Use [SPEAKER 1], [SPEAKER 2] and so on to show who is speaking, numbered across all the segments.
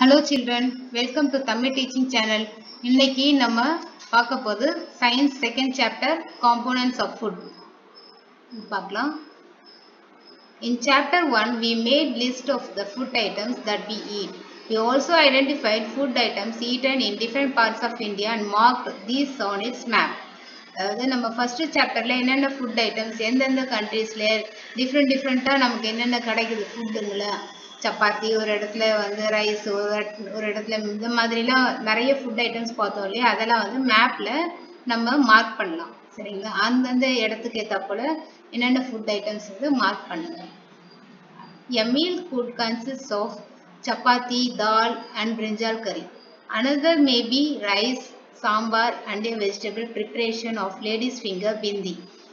[SPEAKER 1] Hello children welcome to Tamil teaching channel இன்னைக்கு நம்ம பார்க்க போது science second chapter components of food பார்க்கலாம் In chapter 1, we made list of the food items that we eat. We also identified food items eaten in different parts of India and marked these on its map. அதாவது நம்ம first சாப்டர்ல என்னென்ன food items எந்தெந்த கண்ட்ரீஸ்ல different டிஃப்ரெண்ட்டாக நமக்கு என்னென்ன கிடைக்குது ஃபுட்டுங்கள சப்பாத்தி ஒரு இடத்துல வந்து ரைஸ் ஒரு இடத்- ஒரு இடத்துல இந்த மாதிரிலாம் நிறைய ஃபுட் ஐட்டம்ஸ் பார்த்தோம் இல்லையா அதெல்லாம் வந்து மேப்ல நம்ம மார்க் பண்ணலாம் சரிங்களா அந்தந்த இடத்துக்கு ஏற்றாப்புல என்னென்ன ஃபுட் ஐட்டம்ஸ் வந்து மார்க் பண்ணுங்க A meal could consist of chapati, dal and brinjal curry. Another may be rice, sambar and a vegetable preparation of lady's finger bindi.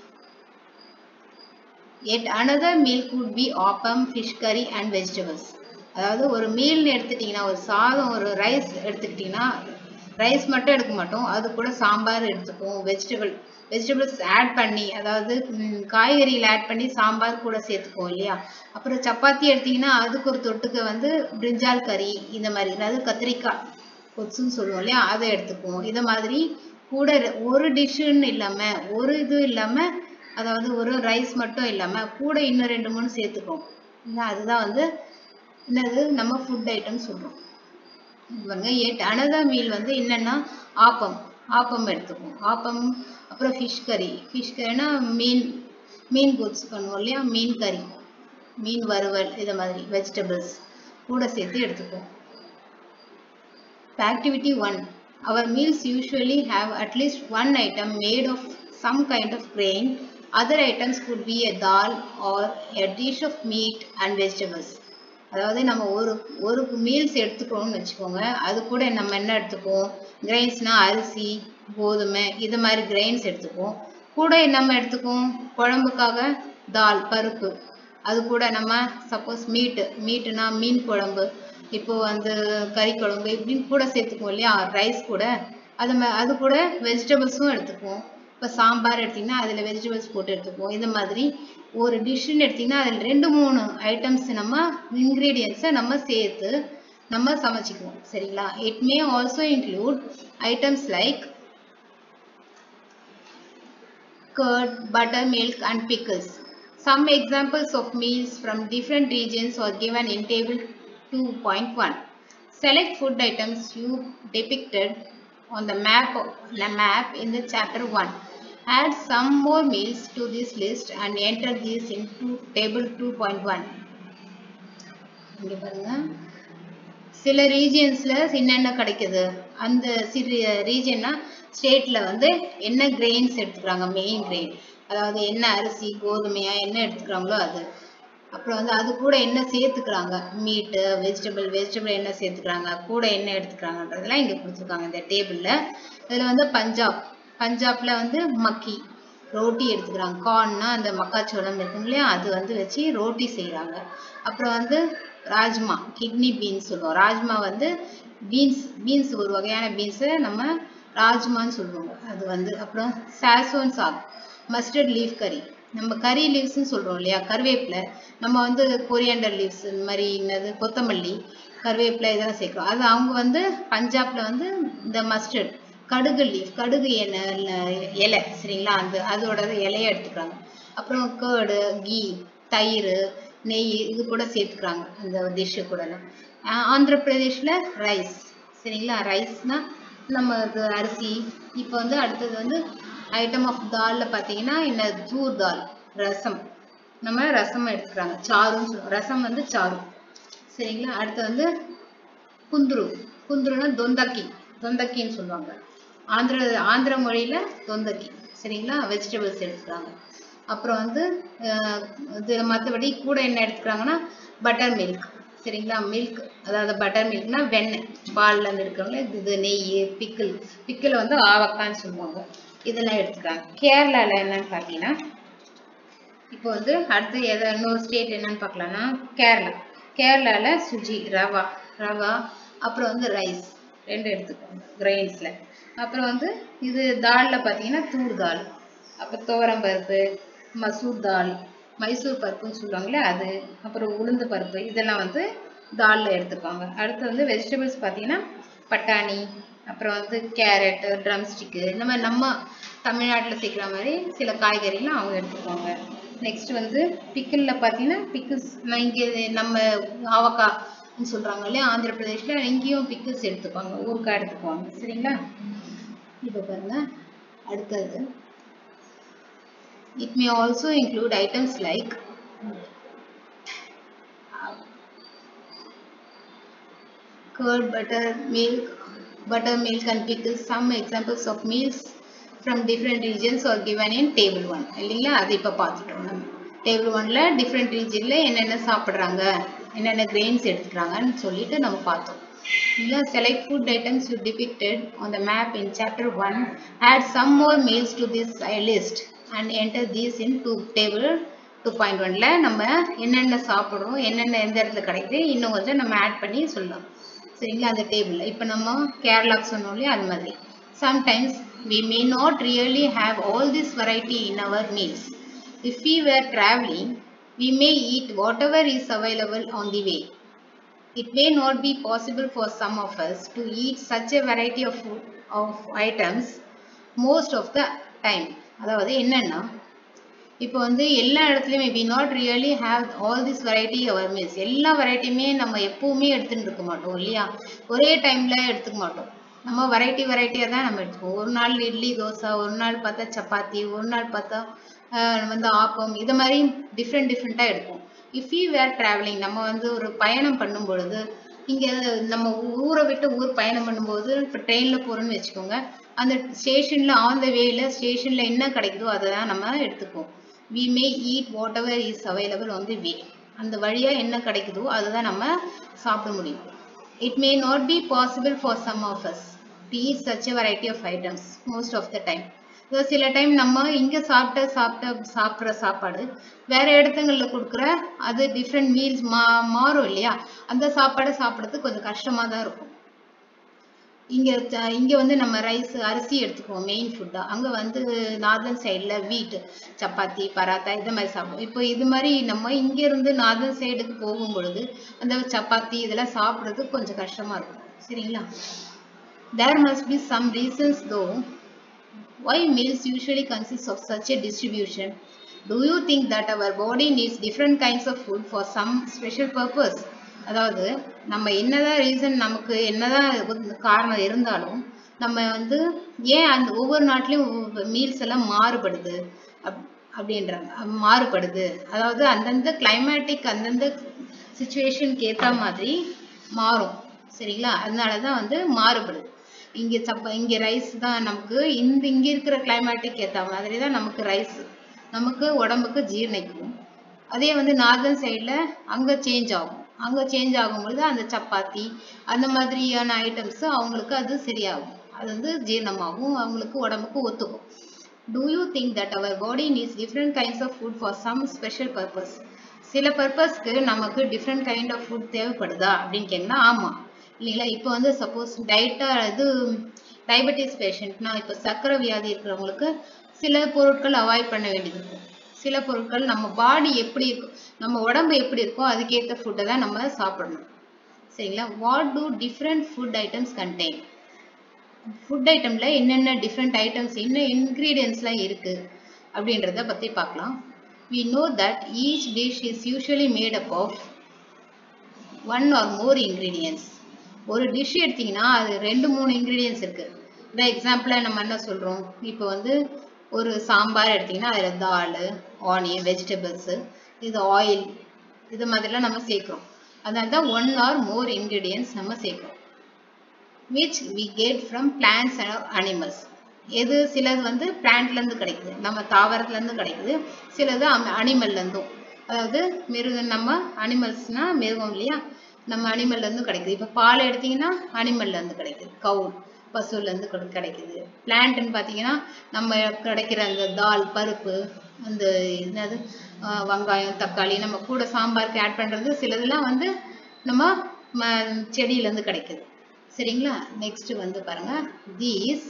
[SPEAKER 1] Yet another meal could be appam, fish curry and vegetables. அதாவது ஒரு மீல்னு எடுத்துட்டிங்கன்னா ஒரு சாதம் ஒரு rice எடுத்துக்கிட்டிங்கன்னா rice மட்டும் எடுக்க மாட்டோம் அது கூட சாம்பார் எடுத்துப்போம் வெஜிடபிள் வெஜிடபிள்ஸ் ஆட் பண்ணி அதாவது ம், காய்கறிகள் ஆட் பண்ணி சாம்பார் கூட சேர்த்துப்போம் இல்லையா அப்புறம் சப்பாத்தி எடுத்தீங்கன்னா அதுக்கு ஒரு தொட்டுக்க வந்து பிரிஞ்சால் கறி இந்த மாதிரி அதாவது கத்திரிக்காய் கொத்துன்னு சொல்லுவோம் இல்லையா அதை எடுத்துக்குவோம் இதை மாதிரி கூட ரெ- ஒரு டிஷ்ஷுன்னு இல்லாம ஒரு இது இல்லாம அதாவது ஒரு ரைஸ் மட்டும் இல்லாம கூட இன்னும் ரெண்டு மூணு சேர்த்துக்குவோம் இல்ல, அதுதான் வந்து என்னது நம்ம ஃபுட் ஐட்டம் சொல்றோம் பாருங்க எட் அனதர் மீல் வந்து என்னன்னா ஆப்பம் ஆப்பம் எடுத்துக்குவோம் ஆப்பம் அப்புறம் ஃபிஷ் கறி ஃபிஷ் கறினா மீன் மீன் குட்ஸ் பண்ணுவோம் இல்லையா மீன் கறி மீன் வறுவல் இது மாதிரி வெஜிடபிள்ஸ் கூட சேர்த்து எடுத்துக்குவோம் Activity 1. Our meals usually have at least one item made of some kind of grain. Other items could be a dal or a dish of meat and vegetables. அதாவது நம்ம ஒரு ஒரு மீல்ஸ் எடுத்துக்கிறோம்னு வச்சுக்கோங்க அது கூட நம்ம என்ன எடுத்துப்போம் கிரெயின்ஸ்னா அரிசி கோதுமை இது மாதிரி கிரெயின்ஸ் எடுத்துப்போம் கூட நம்ம எடுத்துக்குவோம் குழம்புக்காக தால் பருப்பு அது கூட நம்ம சப்போஸ் மீட்டு மீட்டுனா மீன் குழம்பு இப்போ வந்து கறி குழம்பு இப்படின்னு கூட சேர்த்துக்குவோம் இல்லையா ரைஸ் கூட அது ம- அது கூட வெஜிடபிள்ஸும் எடுத்துக்குவோம் இப்போ சாம்பார் எடுத்தீங்கன்னா அதில் வெஜிடபிள்ஸ் போட்டு எடுத்துக்குவோம் இந்த மாதிரி ஒரு டிஷ்ஷுன்னு எடுத்தீங்கன்னா அதில் ரெண்டு மூணு ஐட்டம்ஸ் நம்ம இன்க்ரீடியன்ஸை நம்ம சேர்த்து நம்ம சமைச்சிக்குவோம் சரிங்களா it may also include items like curd, butter, milk and pickles. Some examples of meals from different regions are given in table 2.1. Select food items you depicted on the map, the map in the chapter 1. Add some more meals to this list and enter these into table 2.1. இங்க பாருங்க சில ரீஜியன்ஸ்ல என்னென்ன கிடைக்குது அந்த சிறு ரீஜன்னா ஸ்டேட்ல வந்து என்ன கிரெயின்ஸ் எடுத்துக்கிறாங்க மெயின் கிரெயின் அதாவது என்ன அரிசி கோதுமையா என்ன எடுத்துக்கிறாங்களோ அது அப்புறம் வந்து அது கூட என்ன சேர்த்துக்கிறாங்க மீட்டு வெஜிடபிள் வெஜிடபிள் என்ன சேர்த்துக்கிறாங்க கூட என்ன எடுத்துக்கிறாங்கன்றதெல்லாம் இங்க கொடுத்துருக்காங்க இந்த டேபிள்ல இதுல வந்து பஞ்சாப் பஞ்சாப்ல வந்து மக்கி ரோட்டி எடுத்துக்கிறாங்க கார்ன்னா அந்த மக்காச்சோளம் இருக்குங்க இல்லையா அது வந்து வச்சு ரோட்டி செய்றாங்க அப்புறம் வந்து ராஜ்மா கிட்னி பீன்ஸ் சொல்லுவோம் ராஜ்மா வந்து பீன்ஸ் பீன்ஸ் ஒரு வகையான பீன்ஸை நம்ம ராஜ்மான்னு சொல்லுவாங்க அது வந்து அப்புறம் சாசோன் சாக் மஸ்டர்ட் லீஃப் கறி நம்ம கறி லீவ்ஸ்னு சொல்றோம் இல்லையா கருவேப்பிலை நம்ம வந்து கொரியாண்டர் லீவ்ஸ் இந்த மாதிரி என்னது கொத்தமல்லி கருவேப்பிலை இதெல்லாம் சேர்க்கிறோம் அது அவங்க வந்து பஞ்சாப்ல வந்து இந்த மஸ்டர்ட் கடுகு லீஃப் கடுகு எண்ணெய் இலை சரிங்களா அந்த அதோட இலையை எடுத்துக்கிறாங்க அப்புறம் கேர்டு கீ தயிர் நெய் இது கூட சேர்த்துக்கிறாங்க அந்த டிஷ்ஷு கூடலாம் ஆஹ் ஆந்திர பிரதேஷ்ல ரைஸ் சரிங்களா ரைஸ்னா நம்ம இது அரிசி இப்போ வந்து அடுத்தது வந்து ஐட்டம் ஆஃப் தால்ல பார்த்தீங்கன்னா என்ன தூர் தால் ரசம் நம்ம ரசம் எடுத்துக்கிறாங்க சாருன்னு சொல்லுவோம் ரசம் வந்து சாரு சரிங்களா அடுத்து வந்து குந்துரு குந்துருனா தொந்தக்கி தொந்தக்கின்னு சொல்லுவாங்க ஆந்திர ஆந்திர மொழியில தொந்தக்கி சரிங்களா வெஜிடபிள்ஸ் எடுத்துக்கிறாங்க அப்புறம் வந்து அஹ், இது மற்றபடி கூட என்ன எடுத்துக்கிறாங்கன்னா பட்டர் மில்க் சரிங்களா மில்க் அதாவது பட்டர் மில்க்னா வெண்ணெய் பால்ல இருந்து எடுக்கிறவங்கள இது நெய் பிக்கிள் பிக்கிள் வந்து ஆவக்கான்னு சொல்லுவாங்க இதெல்லாம் எடுத்துக்கிறாங்க கேரளால என்னன்னு பார்த்தீங்கன்னா இப்போ வந்து அடுத்து எதை இன்னொரு ஸ்டேட் என்னன்னு பார்க்கலாம்னா கேரளா கேரளால சுஜி ரவா ரவா அப்புறம் வந்து ரைஸ் ரெண்டு எடுத்துக்கோங்க கிரெயின்ஸ்ல அப்புறம் வந்து இது தால்ல பார்த்தீங்கன்னா தூர் தால் அப்புறம் துவரம் பருப்பு மசூர் தால் மைசூர் பருப்புன்னு சொல்லுவாங்களே அது அப்புறம் உளுந்து பருப்பு இதெல்லாம் வந்து தாலில் எடுத்துக்குவாங்க அடுத்து வந்து வெஜிடபிள்ஸ் பார்த்தீங்கன்னா பட்டாணி அப்புறம் வந்து கேரட்டு ட்ரம் ஸ்டிக்கு இந்த மாதிரி நம்ம தமிழ்நாட்டில் சேர்க்குற மாதிரி சில காய்கறிலாம் அவங்க எடுத்துக்குவாங்க நெக்ஸ்ட் வந்து பிக்கிளில் பார்த்தீங்கன்னா பிக்கிள்ஸ் இங்கே நம்ம ஆவக்காய்ன்னு சொல்கிறாங்க இல்லையா ஆந்திர பிரதேஷில் இங்கேயும் பிக்கிள்ஸ் எடுத்துக்குவாங்க ஊறுக்காய் எடுத்துக்குவாங்க சரிங்களா இப்போ பாருங்க அடுத்தது it may also include items like curd, butter, milk, buttermilk and pickles. Some examples of meals from different regions are given in table 1. இல்லைங்களா அது இப்போ பார்த்துட்டோம் நம்ம டேபிள் ஒன்ல டிஃப்ரெண்ட் ரீஜனில் என்னென்ன சாப்பிட்றாங்க என்னென்ன கிரெயின்ஸ் எடுத்துக்கிறாங்கன்னு சொல்லிட்டு நம்ம பார்த்தோம் இல்லை select food items you depicted on the map in chapter one add some more meals to this list and enter these into table two point ஒன்ல நம்ம என்னென்ன சாப்பிட்றோம் என்னென்ன எந்த இடத்துல கிடைக்குது இன்னும் கொஞ்சம் நம்ம ஆட் பண்ணி சொல்லலாம் சரிங்களா அந்த டேபிளில் இப்போ நம்ம கேரளாக்கு சொன்னோம் இல்லையா அது மாதிரி sometimes we may not really have all this variety in our meals if we were travelling we may eat whatever is available on the way it may not be possible for some of us to eat such a variety of food of items most of the time அதாவது என்னென்னா இப்போ வந்து எல்லா இடத்துலையுமே we not really have all this variety our meals எல்லா வெரைட்டியுமே நம்ம எப்பவுமே எடுத்துட்டு இருக்க மாட்டோம் இல்லையா ஒரே டைம்ல எடுத்துக்க மாட்டோம் நம்ம வெரைட்டி வெரைட்டியாக தான் நம்ம எடுத்துக்குவோம் ஒரு நாள் இட்லி தோசை ஒரு நாள் பார்த்தா சப்பாத்தி ஒரு நாள் பார்த்தா வந்து ஆப்பம் இது மாதிரி டிஃப்ரெண்ட் டிஃப்ரெண்ட்டாக எடுப்போம் இஃப் யூ வேர் ட்ராவலிங் நம்ம வந்து ஒரு பயணம் பண்ணும் பொழுது இங்கே நம்ம ஊரை விட்டு ஊர் பயணம் பண்ணும்போது இப்போ ட்ரெயினில் போகிறோன்னு வச்சுக்கோங்க அந்த ஸ்டேஷனில் ஆன் த வேல ஸ்டேஷனில் என்ன கிடைக்குதோ அதை தான் நம்ம எடுத்துக்குவோம் we may eat whatever is available on the way அந்த வழியாக என்ன கிடைக்குதோ அதை தான் நம்ம சாப்பிட முடியும் it may not be possible for some of us to eat such a variety of items most of the time சில டைம் நம்ம இங்கே சாப்பிட்ட சாப்பிட்ட சாப்பிட்ற சாப்பாடு வேற இடத்துங்களில் கொடுக்குற அது டிஃப்ரெண்ட் மீல்ஸ் மா மாறும் இல்லையா அந்த சாப்பாடை சாப்பிட்றதுக்கு கொஞ்சம் கஷ்டமாக தான் இருக்கும் இங்கே இங்கே வந்து நம்ம ரைஸ் அரிசி எடுத்துக்குவோம் மெயின் ஃபுட்டாக அங்கே வந்து நார்தன் சைடில் வீட் சப்பாத்தி பராத்தா இந்த மாதிரி சாப்பிடுவோம் இப்போ இது மாதிரி நம்ம இங்கேருந்து நார்தன் சைடுக்கு போகும் பொழுது அந்த சப்பாத்தி இதெல்லாம் சாப்பிட்றது கொஞ்சம் கஷ்டமாக இருக்கும் சரிங்களா there must be some reasons though why meals usually consist of such a distribution do you think that our body needs different kinds of food for some special purpose அதாவது நம்ம என்னதான் ரீசன் நமக்கு என்னதான் காரணம் இருந்தாலும் நம்ம வந்து ஏன் அந்த ஒவ்வொரு நாட்டிலையும் மீல்ஸ் எல்லாம் மாறுபடுது அப் அப்படின்றாங்க மாறுபடுது அதாவது அந்தந்த கிளைமேட்டிக் அந்தந்த சுச்சுவேஷனுக்கு ஏற்ற மாதிரி மாறும் சரிங்களா அதனால தான் வந்து மாறுபடுது இங்கே சப்பா இங்கே ரைஸ் தான் நமக்கு இந்த இங்கே இருக்கிற கிளைமேட்டுக்கு ஏற்ற மாதிரி தான் நமக்கு ரைஸ் நமக்கு உடம்புக்கு ஜீரணிக்கும் அதே வந்து நார்தன் சைடில் அங்கே சேஞ்ச் ஆகும் அங்கே சேஞ்ச் ஆகும்பொழுது அந்த சப்பாத்தி அந்த மாதிரியான ஐட்டம்ஸ் அவங்களுக்கு அது சரியாகும் அது வந்து ஜீரணமாகும் அவங்களுக்கு உடம்புக்கு ஒத்துக்கும் do you think that our body needs different kinds of food for some special purpose சில பர்பஸ்க்கு நமக்கு டிஃப்ரெண்ட் கைண்ட் ஆஃப் ஃபுட் தேவைப்படுதா அப்படின்னு கேட்டிங்கன்னா ஆமாம் இல்லைங்களா இப்போ வந்து சப்போஸ் டயட்டாக இது டயபெட்டிஸ் பேஷண்ட்னா இப்போ சர்க்கரை வியாதி இருக்கிறவங்களுக்கு சில பொருட்கள் அவாய்ட் பண்ண வேண்டியது இருக்கும் சில பொருட்கள் நம்ம பாடி எப்படி இருக்கும் நம்ம உடம்பு எப்படி இருக்கோ அதுக்கேற்ற ஃபுட்டை தான் நம்ம சாப்பிடணும் சரிங்களா what do different food items contain food ஐட்டம்ல என்னென்ன டிஃப்ரெண்ட் ஐட்டம்ஸ் என்ன இன்க்ரீடியன்ஸ்லாம் இருக்கு அப்படின்றத பற்றி பார்க்கலாம் we know that each dish is usually made up of one or more ingredients ஒரு டிஷ் எடுத்தீங்கன்னா அது ரெண்டு மூணு இன்க்ரீடியன்ஸ் இருக்கு இந்த எக்ஸாம்பிளாக நம்ம என்ன சொல்கிறோம் இப்போ வந்து ஒரு சாம்பார் எடுத்தீங்கன்னா அதில் தால் ஆனியன் வெஜிடபிள்ஸு இது ஆயில் இது மாதிரிலாம் நம்ம சேர்க்குறோம் அதனால தான் ஒன் ஆர் மோர் இன்க்ரீடியன்ஸ் நம்ம சேர்க்குறோம் which we get from plants and animals எது சிலது வந்து பிளான்ட்லேருந்து கிடைக்குது நம்ம தாவரத்துலேருந்து கிடைக்குது சிலது அனிமல்லேருந்தும் அதாவது மிருகம் நம்ம அனிமல்ஸ்னால் மிருகம் இல்லையா நம்ம அனிமல்லேருந்து கிடைக்குது இப்போ பால் எடுத்தீங்கன்னா அனிமல்லேருந்து கிடைக்குது கவு பசுலேருந்து கிடைக்குது பிளான்ட்னு பார்த்தீங்கன்னா நம்ம கிடைக்கிற அந்த தால் பருப்பு அந்த என்னது வெங்காயம் தக்காளி நம்ம கூட சாம்பாருக்கு ஆட் பண்ணுறது சிலதெல்லாம் வந்து நம்ம செடியிலேருந்து கிடைக்குது சரிங்களா நெக்ஸ்ட் வந்து பாருங்க these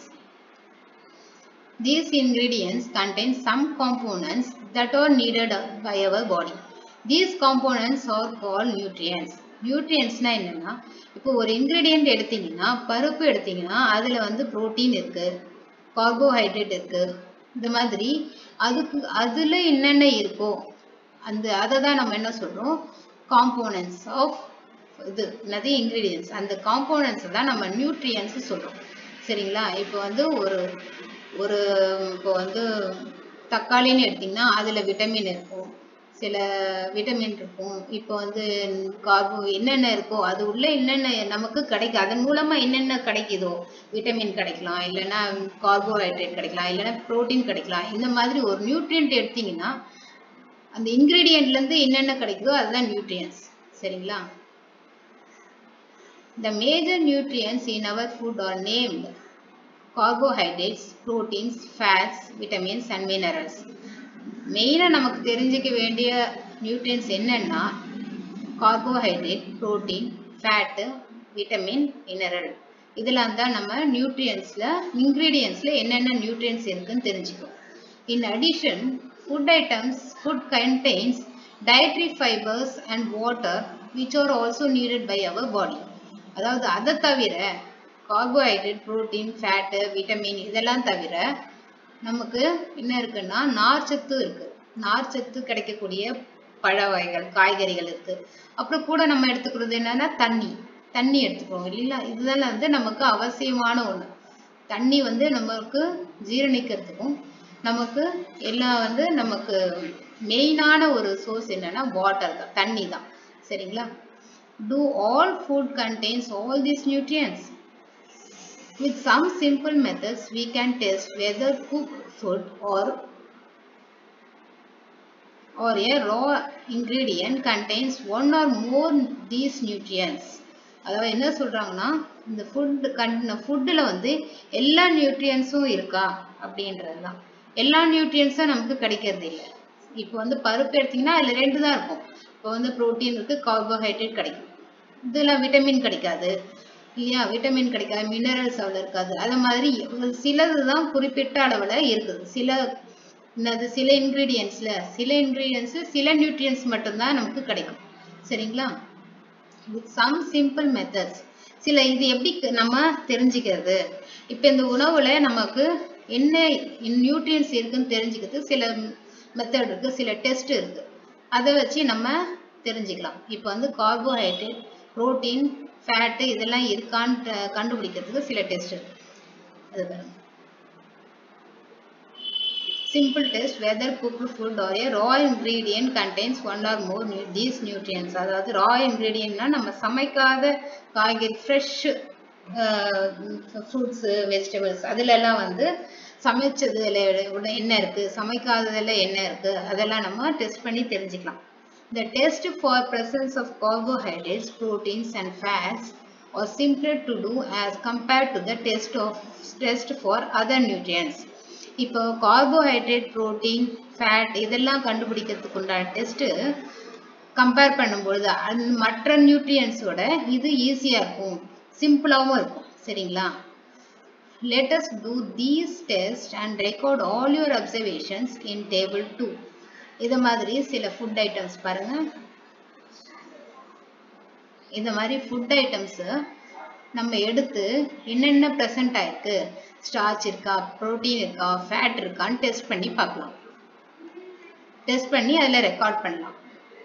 [SPEAKER 1] These ingredients contain some components that are needed by our body. These components are called nutrients. நியூட்ரியன்ஸ்னா என்னன்னா இப்போ ஒரு இன்கிரீடியன்ட் எடுத்தீங்கன்னா பருப்பு எடுத்தீங்கன்னா அதுல வந்து புரோட்டீன் இருக்கு கார்போஹைட்ரேட் இருக்கு இந்த மாதிரி அதுக்கு அதுல என்னென்ன இருக்கோ அந்த அதை தான் நம்ம என்ன சொல்றோம் காம்போனன்ட்ஸ் ஆஃப் இது என்னது இன்கிரீடியன்ஸ் அந்த காம்போனன்ட்ஸ் தான் நம்ம நியூட்ரியன்ஸ் சொல்றோம் சரிங்களா இப்போ வந்து ஒரு ஒரு இப்போ வந்து தக்காளின்னு எடுத்தீங்கன்னா அதுல விட்டமின் இருக்கும் சில விட்டமின் இருக்கும் இப்போ வந்து கார்போ என்னென்ன இருக்கோ அது உள்ள என்னென்ன நமக்கு கிடைக்கும் அதன் மூலமா என்னென்ன கிடைக்குதோ விட்டமின் கிடைக்கலாம் இல்லைன்னா கார்போஹைட்ரேட் கிடைக்கலாம் இல்லைன்னா புரோட்டீன் கிடைக்கலாம் இந்த மாதிரி ஒரு நியூட்ரியன்ட் எடுத்தீங்கன்னா அந்த இன்கிரீடியன்ட்ல இருந்து என்னென்ன கிடைக்குதோ அதுதான் நியூட்ரியன்ஸ் சரிங்களா The major nutrients in our food are named carbohydrates, proteins, fats, vitamins and minerals. மெயினாக நமக்கு தெரிஞ்சுக்க வேண்டிய நியூட்ரியன்ஸ் என்னன்னா carbohydrate protein fat vitamin mineral இதெல்லாம் தான் நம்ம நியூட்ரியன்ஸில் இன்க்ரீடியன்ஸில் என்னென்ன நியூட்ரியன்ஸ் இருக்குன்னு தெரிஞ்சுக்கணும் in addition food items food contains dietary fibres and water which are also needed by our body அதாவது அதை தவிர கார்போஹைட்ரேட் புரோட்டீன் ஃபேட்டு விட்டமின் இதெல்லாம் தவிர நமக்கு என்ன இருக்குன்னா நார்ச்சத்து இருக்கு நார்ச்சத்து கிடைக்கக்கூடிய பழ வகைகள் காய்கறிகள் இருக்கு அப்புறம் கூட நம்ம எடுத்துக்கிறது என்னன்னா தண்ணி தண்ணி எடுத்துக்கிறோம் இல்லைங்களா இதெல்லாம் வந்து நமக்கு அவசியமான ஒண்ணு தண்ணி வந்து நமக்கு ஜீரணிக்கிறதுக்கும் நமக்கு எல்லாம் வந்து நமக்கு மெயினான ஒரு சோர்ஸ் என்னன்னா வாட்டர் தான் தண்ணி தான் சரிங்களா do all food contains all these nutrients with some simple methods we can test whether cooked food or or a raw ingredient contains one or more these nutrients அதாவது என்ன சொல்றாங்கன்னா இந்த ஃபுட் கண் ஃபுட்டில் வந்து எல்லா நியூட்ரியன்ஸும் இருக்கா அப்படின்றது தான் எல்லா நியூட்ரியன்ஸும் நமக்கு கிடைக்கிறது இல்லை இப்போ வந்து பருப்பு எடுத்தீங்கன்னா அதில் ரெண்டு தான் இருக்கும் இப்போ வந்து புரோட்டீன் இருக்கு கார்போஹைட்ரேட் கிடைக்கும் இதில் விட்டமின் கிடைக்காது இல்லையா விட்டமின் கிடைக்காது மினரல்ஸ் அவ்வளோ இருக்காது அது மாதிரி சிலது தான் குறிப்பிட்ட அளவில் இருக்குது சில என்னது சில இன்க்ரீடியன்ஸில் சில இன்க்ரீடியன்ஸு சில நியூட்ரியன்ஸ் மட்டும்தான் நமக்கு கிடைக்கும் சரிங்களா வித் சம் சிம்பிள் மெத்தட்ஸ் சில இது எப்படி நம்ம தெரிஞ்சுக்கிறது இப்போ இந்த உணவுல நமக்கு என்ன நியூட்ரியன்ஸ் இருக்குன்னு தெரிஞ்சுக்கிறது சில மெத்தட் இருக்கு சில டெஸ்ட் இருக்கு அதை வச்சு நம்ம தெரிஞ்சுக்கலாம் இப்போ வந்து கார்போஹைட்ரேட் புரோட்டீன் ஃபேட்டு இதெல்லாம் இருக்கான்னு கண்டுபிடிக்கிறதுக்கு சில டெஸ்ட் இருக்கு அது பாருங்க simple test whether cooked food or a raw ingredient contains one or more nu these nutrients அதாவது raw ingredientனா நம்ம சமைக்காத காய்கறி ஃப்ரெஷ் ஃப்ரூட்ஸ் வெஜிடபிள்ஸ் அதுல எல்லாம் வந்து சமைச்சதுல என்ன இருக்கு சமைக்காததுல என்ன இருக்கு அதெல்லாம் நம்ம டெஸ்ட் பண்ணி தெரிஞ்சுக்கலாம் The test for presence of carbohydrates, proteins and fats are simpler to do as compared to the test of test for other nutrients. இப்போ கார்போஹைட்ரேட் புரோட்டீன் ஃபேட் இதெல்லாம் கண்டுபிடிக்கிறதுக்கு உண்டான டெஸ்ட்டு கம்பேர் பண்ணும்பொழுது அந்த மற்ற நியூட்ரியன்ஸோட இது ஈஸியாக இருக்கும் சிம்பிளாகவும் இருக்கும் சரிங்களா let us do these test and record all your observations in table two இது மாதிரி சில ஃபுட் ஐட்டம்ஸ் பாருங்க இந்த மாதிரி ஃபுட் ஐட்டம்ஸு நம்ம எடுத்து என்னென்ன ப்ரெசன்ட் ஆயிருக்கு ஸ்டார்ச் இருக்கா ப்ரோட்டீன் இருக்கா ஃபேட் இருக்கான்னு டெஸ்ட் பண்ணி பார்க்கலாம் டெஸ்ட் பண்ணி அதில் ரெக்கார்ட் பண்ணலாம்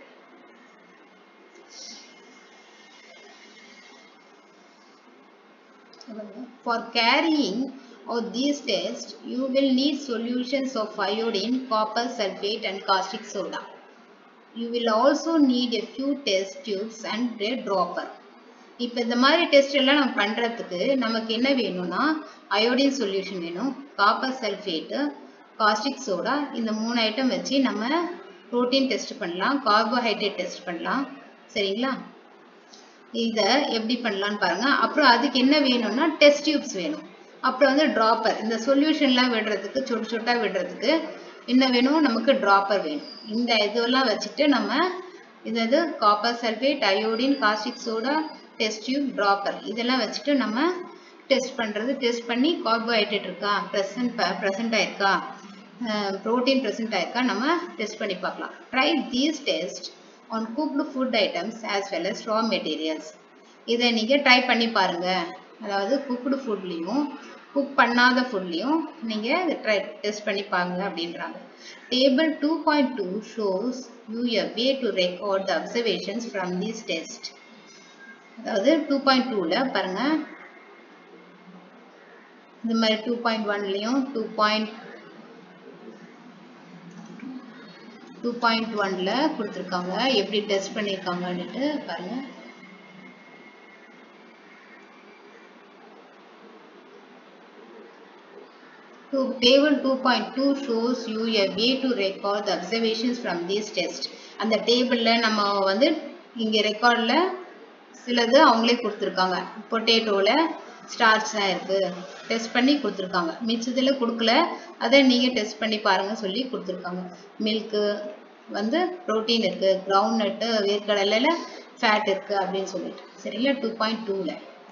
[SPEAKER 1] For carrying out these tests, you will need solutions of iodine, copper sulfate and caustic soda. You will also need a few test tubes and a dropper. இப்போ இந்த மாதிரி test எல்லாம் நம்ம பண்ணுறதுக்கு நமக்கு என்ன வேணும்னா அயோடின் சொல்யூஷன் வேணும் காப்பர் சல்ஃபேட்டு காஸ்டிக் சோடா இந்த மூணு ஐட்டம் வச்சு நம்ம ப்ரோட்டீன் டெஸ்ட் பண்ணலாம் கார்போஹைட்ரேட் டெஸ்ட் பண்ணலாம் சரிங்களா இதை எப்படி பண்ணலான்னு பாருங்க அப்புறம் அதுக்கு என்ன வேணும்னா டெஸ்ட் டியூப்ஸ் வேணும் அப்புறம் வந்து ட்ராப்பர் இந்த சொல்யூஷன்லாம் விடுறதுக்கு சொட்டு சொட்டா விடுறதுக்கு என்ன வேணும் நமக்கு ட்ராப்பர் வேணும் இந்த இதெல்லாம் வச்சுட்டு நம்ம இது இது copper sulphate iodine caustic soda test tube dropper இதெல்லாம் வச்சுட்டு நம்ம டெஸ்ட் பண்ணுறது டெஸ்ட் பண்ணி கார்போஹைட்ரேட் இருக்கா ப்ரெசன்ட் ப்ரெசன்ட் ஆயிருக்கா ப்ரோட்டீன் ப்ரெசன்ட் ஆயிருக்கா நம்ம டெஸ்ட் பண்ணி பார்க்கலாம் try these test on cooked food items as well as raw materials. இதை நீங்கள் ட்ரை பண்ணி பாருங்க அதாவது குக்டு ஃபுட்லேயும் குக் பண்ணாத ஃபுட்லேயும் நீங்கள் இதை ட்ரை டெஸ்ட் பண்ணி பாருங்க அப்படின்றாங்க table two point two shows you a way to record the observations from this test அதாவது டூ பாயிண்ட் டூவில் பாருங்கள் இந்த மாதிரி டூ பாயிண்ட் ஒன்லேயும் டூ பாயிண்ட் டூ பாயிண்ட் ஒன்ல கொடுத்துருக்காங்க எப்படி டெஸ்ட் பண்ணியிருக்காங்கன்னுட்டு பாருங்க Table 2.2 shows you a way to record the observations from this test. அந்த டேபிளில் நம்ம வந்து இங்கே ரெக்கார்டில் சிலது அவங்களே கொடுத்துருக்காங்க பொட்டேட்டோவில் ஸ்டார்ச் தான் இருக்குது டெஸ்ட் பண்ணி கொடுத்துருக்காங்க மிச்சத்தில் கொடுக்கல அதை நீங்கள் டெஸ்ட் பண்ணி பாருங்கள் சொல்லி கொடுத்துருக்காங்க மில்க்கு வந்து ப்ரோட்டீன் இருக்குது கிரவுண்ட் நட்டு வேர்க்கடலையில் ஃபேட் இருக்குது அப்படின்னு சொல்லிட்டு சரிங்களா டூ பாயிண்ட் டூவில்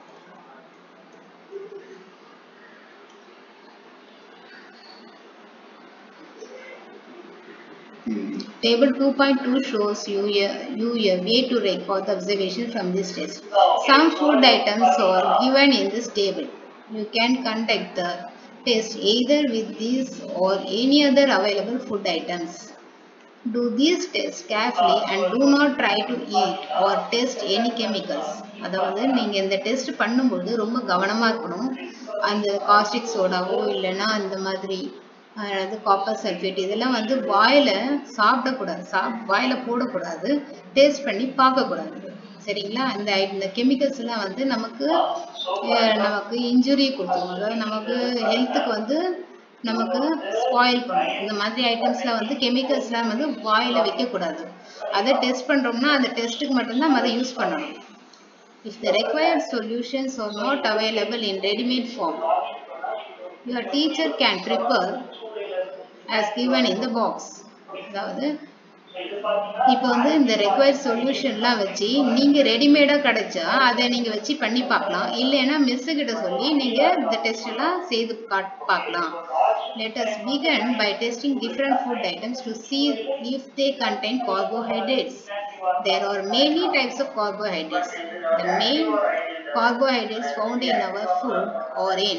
[SPEAKER 1] Table 2.2 shows you a, you a way to record the observation from this test. Some food items are given in this table. You can conduct the test either with these or any other available food items. Do these tests carefully and do not try to eat or test any chemicals. அதாவது நீங்கள் இந்த test பண்ணும்போது ரொம்ப கவனமாக இருக்கணும் அந்த caustic சோடாவோ இல்லைன்னா அந்த மாதிரி அதாவது காப்பர் சல்ஃபேட் இதெல்லாம் வந்து வாயில் சாப்பிடக்கூடாது சாப் வாயில் போடக்கூடாது டேஸ்ட் பண்ணி பார்க்கக்கூடாது சரிங்களா இந்த இந்த கெமிக்கல்ஸ் எல்லாம் வந்து நமக்கு நமக்கு இன்ஜுரி கொடுத்துரும் அதாவது நமக்கு ஹெல்த்துக்கு வந்து நமக்கு ஸ்பாயில் பண்ணும் இந்த மாதிரி ஐட்டம்ஸ்லாம் வந்து கெமிக்கல்ஸ்லாம் வந்து வாயில் வைக்கக்கூடாது அதை டெஸ்ட் பண்ணுறோம்னா அந்த டெஸ்ட்டுக்கு மட்டும்தான் நம்ம அதை யூஸ் பண்ணணும் if the required solutions are not available in readymade form your teacher can prepare as given in the box அதாவது இப்போ வந்து இந்த ரெக்வயர்ட் சொல்யூஷன்லாம் வச்சு நீங்கள் ரெடிமேடாக கிடைச்சா அதை நீங்கள் வச்சு பண்ணி பார்க்கலாம் இல்லைன்னா மிஸ்ஸு கிட்ட சொல்லி நீங்கள் இந்த டெஸ்ட் எல்லாம் செய்து பார்க்கலாம் let us begin by testing different food items to see if they contain carbohydrates there are many types of carbohydrates the main carbohydrates found in our food are in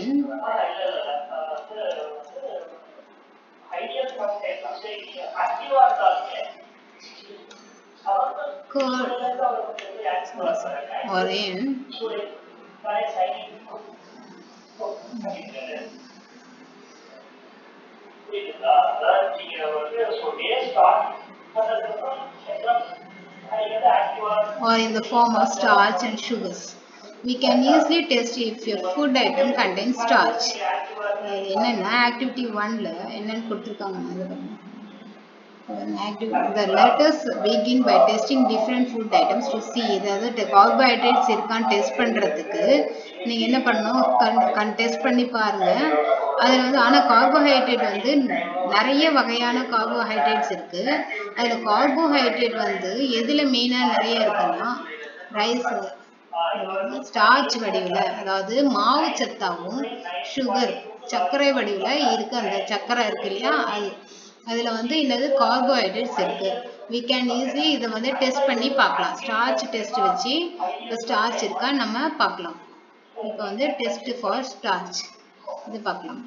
[SPEAKER 1] curd or in or in the form of starch and sugars. We can easily test if your food item contains starch. என்னென்னா activity ஒன்ல என்னன்னு கொடுத்துருக்காங்க active the letters begin by testing different food items to see அதாவது carbohydrates இருக்கான்னு test பண்ணுறதுக்கு நீங்கள் என்ன பண்ணணும் கண் கண் டெஸ்ட் பண்ணி பாருங்க அதில் வந்து ஆனால் கார்போஹைட்ரேட் வந்து நிறைய வகையான கார்போஹைட்ரேட்ஸ் இருக்குது அதில் கார்போஹைட்ரேட் வந்து எதில் மெயினாக நிறைய இருக்குன்னா ரைஸ் ஸ்டார்ச் வடிவில் அதாவது மாவு சத்தாவும் சுகர் சர்க்கரை வடிவில் இருக்கு அந்த சர்க்கரை இருக்கு இல்லையா அது அதில் வந்து என்னது கார்போஹைட்ரேட்ஸ் இருக்கு வி கேன் ஈஸி இதை வந்து டெஸ்ட் பண்ணி பார்க்கலாம் ஸ்டார்ச் டெஸ்ட் வச்சு இப்போ ஸ்டார்ச் இருக்கா நம்ம பார்க்கலாம் இப்போ வந்து டெஸ்ட் ஃபார் ஸ்டார்ச் இது பார்க்கலாம்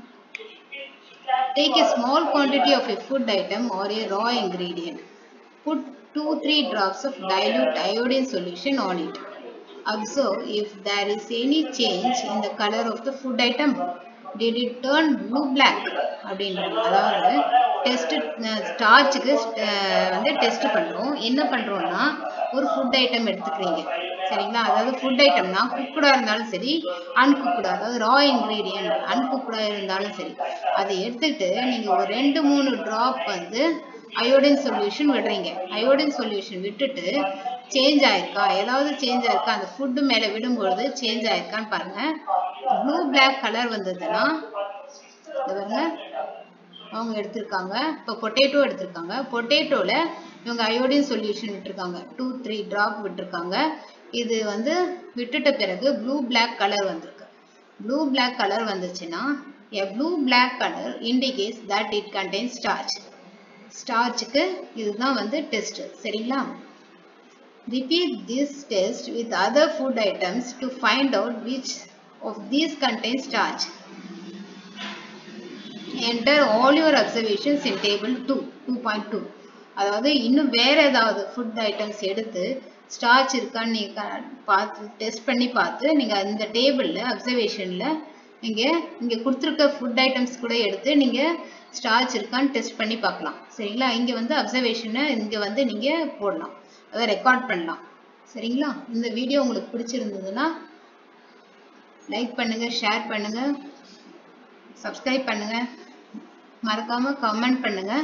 [SPEAKER 1] Take a small quantity of a food item or a raw ingredient. Put 2-3 drops of dilute iodine solution on it. Observe if there is any change in the color of the food item. Did it turn blue black? அப்படின்றாங்க அதாவது test ஸ்டார்ச்சுக்கு வந்து test பண்ணுறோம் என்ன பண்ணுறோம்னா ஒரு food item எடுத்துக்கிறீங்க சரிங்களா அதாவது ஃபுட் ஐட்டம்னா குக்குடாக இருந்தாலும் சரி அன்குக்குடாக அதாவது ரா இன்க்ரீடியன்ட் அன்குக்குடாக இருந்தாலும் சரி அதை எடுத்துக்கிட்டு நீங்கள் ஒரு ரெண்டு மூணு ட்ராப் வந்து அயோடின் சொல்யூஷன் விடுறீங்க அயோடின் சொல்யூஷன் விட்டுட்டு சேஞ்ச் ஆயிருக்கா ஏதாவது சேஞ்ச் ஆயிருக்கா அந்த ஃபுட்டு மேலே விடும்பொழுது சேஞ்ச் ஆயிருக்கான்னு பாருங்க ப்ளூ பிளாக் கலர் வந்ததுன்னா பாருங்க அவங்க எடுத்திருக்காங்க இப்போ பொட்டேட்டோ எடுத்திருக்காங்க பொட்டேட்டோவில் இவங்க அயோடின் சொல்யூஷன் விட்டுருக்காங்க டூ த்ரீ ட்ராப் விட்டுருக்காங்க இது வந்து விட்டுட்ட பிறகு ப்ளூ பிளாக் கலர் வந்திருக்கு ப்ளூ பிளாக் கலர் வந்துச்சுன்னா a blue black colour indicates that it contain starch ஸ்டார்ச்சுக்கு இதுதான் வந்து டெஸ்ட் சரிங்களா Repeat this test with other food items to find out which of these contains starch. Enter all your observations in table 2, 2.2. அதாவது இன்னும் வேற ஏதாவது food items எடுத்து starch இருக்கான்னு நீங்கள் பார்த்து டெஸ்ட் பண்ணி பார்த்து நீங்கள் அந்த டேபிளில் அப்சர்வேஷனில் நீங்கள் இங்கே கொடுத்துருக்க ஃபுட் ஐட்டம்ஸ் கூட எடுத்து நீங்கள் ஸ்டார்ச் இருக்கான்னு டெஸ்ட் பண்ணி பார்க்கலாம் சரிங்களா இங்கே வந்து அப்சர்வேஷனை இங்கே வந்து நீங்கள் போடலாம் அதை ரெக்கார்ட் பண்ணலாம் சரிங்களா இந்த வீடியோ உங்களுக்கு பிடிச்சிருந்ததுன்னா லைக் பண்ணுங்கள் ஷேர் பண்ணுங்கள் சப்ஸ்கிரைப் பண்ணுங்கள் மறக்காமல் கமெண்ட் பண்ணுங்கள்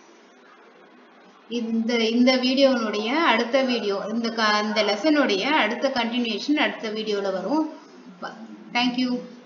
[SPEAKER 1] இந்த இந்த வீடியோனுடைய அடுத்த வீடியோ இந்த க இந்த லெசனுடைய அடுத்த கண்டினியூஷன் அடுத்த வீடியோவில் வரும் தேங்க்யூ